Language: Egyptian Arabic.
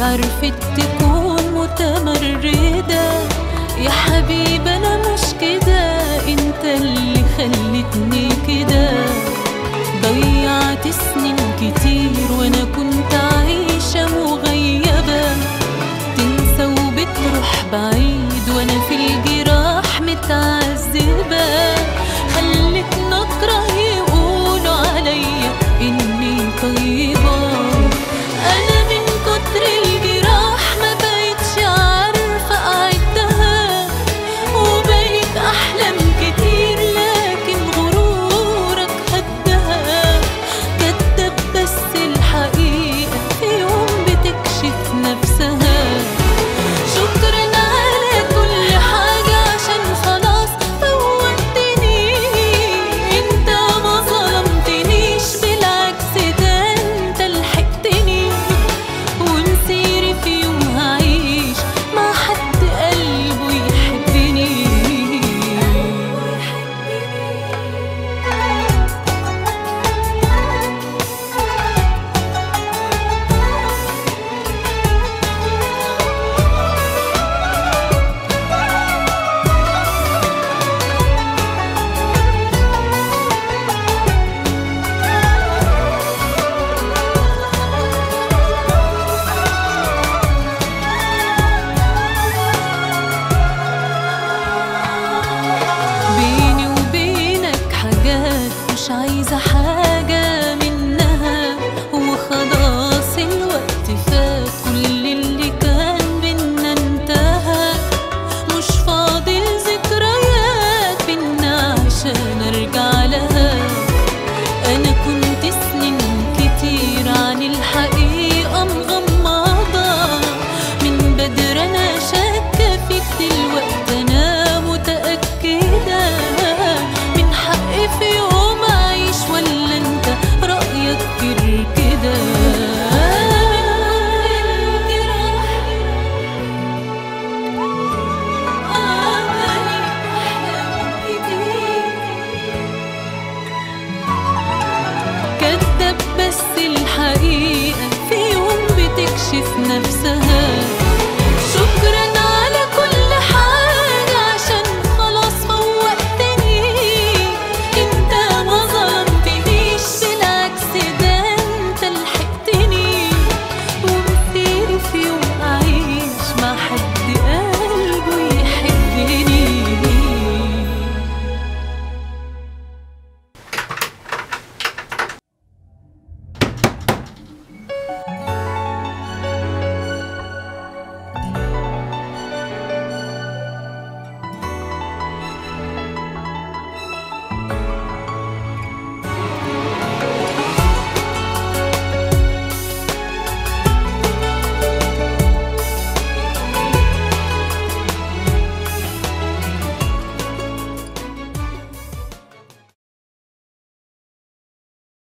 عرفت تكون متمردة يا حبيب أنا مش كده انت اللي خلتني كده ضيعت سنين كتير وانا كنت عايشة مغيبة تنسى وبتروح بعيد وانا في الجراح متعذبة خلتني اكره يقولوا عليا اني طيبة انا من كتر الجراح ما بقتش عارفة اعدها وبقيت احلم كتير لكن غرورك هدها كدب بس الحقيقة في يوم بتكشف نفسها شكرا على كل حاجة عشان خلاص فوتني انت ما ظلمتنيش بالعكس ده انت لحقتني ومسيري في يوم هعيش مع حد قلبه يحبني بيني وبينك حاجات مش عايزة حاجة منها وخلاص الوقت فات كل اللي كان بينا انتهى مش فاضل ذكريات بينا عشان ارجع لها انا كنت سنين كتير عن الحقيقة مغمضة من بدر انا شاكة فيك دلوقتي انا متأكدة من حقي في يوم اعيش ولا انت رأيك غير كده كدب بس الحقيقة في يوم بتكشف نفسها